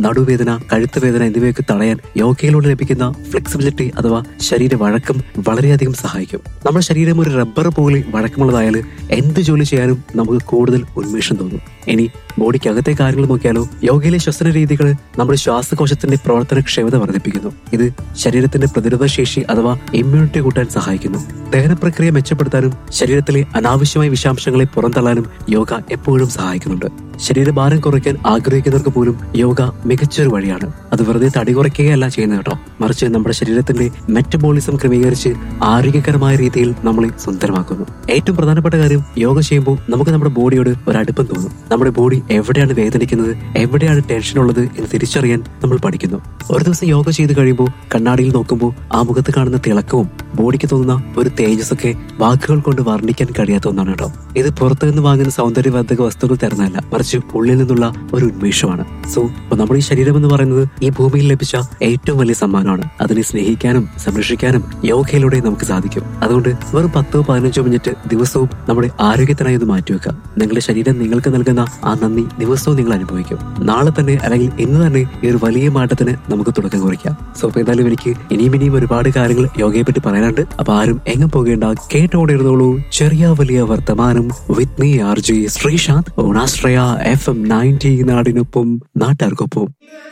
നടുവേദന കഴുത്ത് വേദന എന്നിവയൊക്കെ തടയാൻ യോഗയിലൂടെ ലഭിക്കുന്ന ഫ്ലെക്സിബിലിറ്റി അഥവാ ശരീര വഴക്കം വളരെയധികം സഹായിക്കും നമ്മുടെ ശരീരം ഒരു റബ്ബർ പോലെ വഴക്കമുള്ളതായാൽ എന്ത് ജോലി ചെയ്യാനും നമുക്ക് കൂടുതൽ ഉന്മേഷം തോന്നും ഇനി ബോഡിക്കകത്തെ കാര്യങ്ങൾ നോക്കിയാലോ യോഗയിലെ ശ്വസന രീതികൾ നമ്മുടെ ശ്വാസകോശത്തിന്റെ പ്രവർത്തനക്ഷമത വർദ്ധിപ്പിക്കുന്നു ഇത് ശരീരത്തിന്റെ പ്രതിരോധ ശേഷി അഥവാ ഇമ്മ്യൂണിറ്റി കൂട്ടാൻ സഹായിക്കുന്നു ദഹന പ്രക്രിയ മെച്ചപ്പെടുത്താനും ശരീരത്തിലെ അനാവശ്യമായ വിഷാംശങ്ങളെ പുറന്തള്ളാനും യോഗ എപ്പോഴും സഹായിക്കുന്നുണ്ട് ശരീരഭാരം കുറയ്ക്കാൻ ആഗ്രഹിക്കുന്നവർക്ക് പോലും യോഗ മികച്ചൊരു വഴിയാണ് അത് വെറുതെ തടി കുറയ്ക്കുകയല്ല ചെയ്യുന്നത് കേട്ടോ മറിച്ച് നമ്മുടെ ശരീരത്തിന്റെ മെറ്റബോളിസം ക്രമീകരിച്ച് ആരോഗ്യകരമായ രീതിയിൽ നമ്മളെ സുന്ദരമാക്കുന്നു ഏറ്റവും പ്രധാനപ്പെട്ട കാര്യം യോഗ ചെയ്യുമ്പോൾ നമുക്ക് നമ്മുടെ ബോഡിയോട് ഒരു അടുപ്പം തോന്നും നമ്മുടെ ബോഡി എവിടെയാണ് വേദനിക്കുന്നത് എവിടെയാണ് ടെൻഷൻ ഉള്ളത് എന്ന് തിരിച്ചറിയാൻ നമ്മൾ പഠിക്കുന്നു ഒരു ദിവസം യോഗ ചെയ്ത് കഴിയുമ്പോൾ കണ്ണാടിയിൽ നോക്കുമ്പോൾ ആ മുഖത്ത് കാണുന്ന തിളക്കവും ബോഡിക്ക് തോന്നുന്ന ഒരു തേജസ്സൊക്കെ വാക്കുകൾ കൊണ്ട് വർണ്ണിക്കാൻ കഴിയാത്ത ഒന്നാണ് കേട്ടോ ഇത് പുറത്തു നിന്ന് വാങ്ങുന്ന സൗന്ദര്യവർദ്ധക വസ്തുക്കൾ തരുന്നതല്ല മറിച്ച് ഉള്ളിൽ നിന്നുള്ള ഒരു ഉന്മേഷമാണ് സോ ഇപ്പൊ നമ്മുടെ ഈ ശരീരം എന്ന് പറയുന്നത് ഈ ഭൂമിയിൽ ലഭിച്ച ഏറ്റവും വലിയ സമ്മാനമാണ് അതിനെ സ്നേഹിക്കാനും സംരക്ഷിക്കാനും യോഗയിലൂടെ നമുക്ക് സാധിക്കും അതുകൊണ്ട് വെറും പത്തോ പതിനഞ്ചോ മിനിറ്റ് ദിവസവും നമ്മുടെ ആരോഗ്യത്തിനായി ഒന്ന് മാറ്റിവെക്കാം നിങ്ങളുടെ ശരീരം നിങ്ങൾക്ക് നൽകുന്ന ആ നന്ദി ദിവസവും നിങ്ങൾ അനുഭവിക്കും നാളെ തന്നെ അല്ലെങ്കിൽ ഇന്ന് തന്നെ ഈ ഒരു വലിയ മാറ്റത്തിന് നമുക്ക് തുടക്കം കുറിക്കാം സോ അപ്പൊ എന്തായാലും എനിക്ക് ഇനിയും ഇനിയും ഒരുപാട് കാര്യങ്ങൾ യോഗയെ പറ്റി പറയാനുണ്ട് അപ്പൊ ആരും എങ്ങും പോകേണ്ട കേട്ടോടിരുന്നോളൂ ചെറിയ വലിയ വർത്തമാനം with me R J Sreesanth ഓണാശ്രയ എഫ് എം നയൻറ്റി നാടിനൊപ്പം നാട്ടുകാർക്കൊപ്പം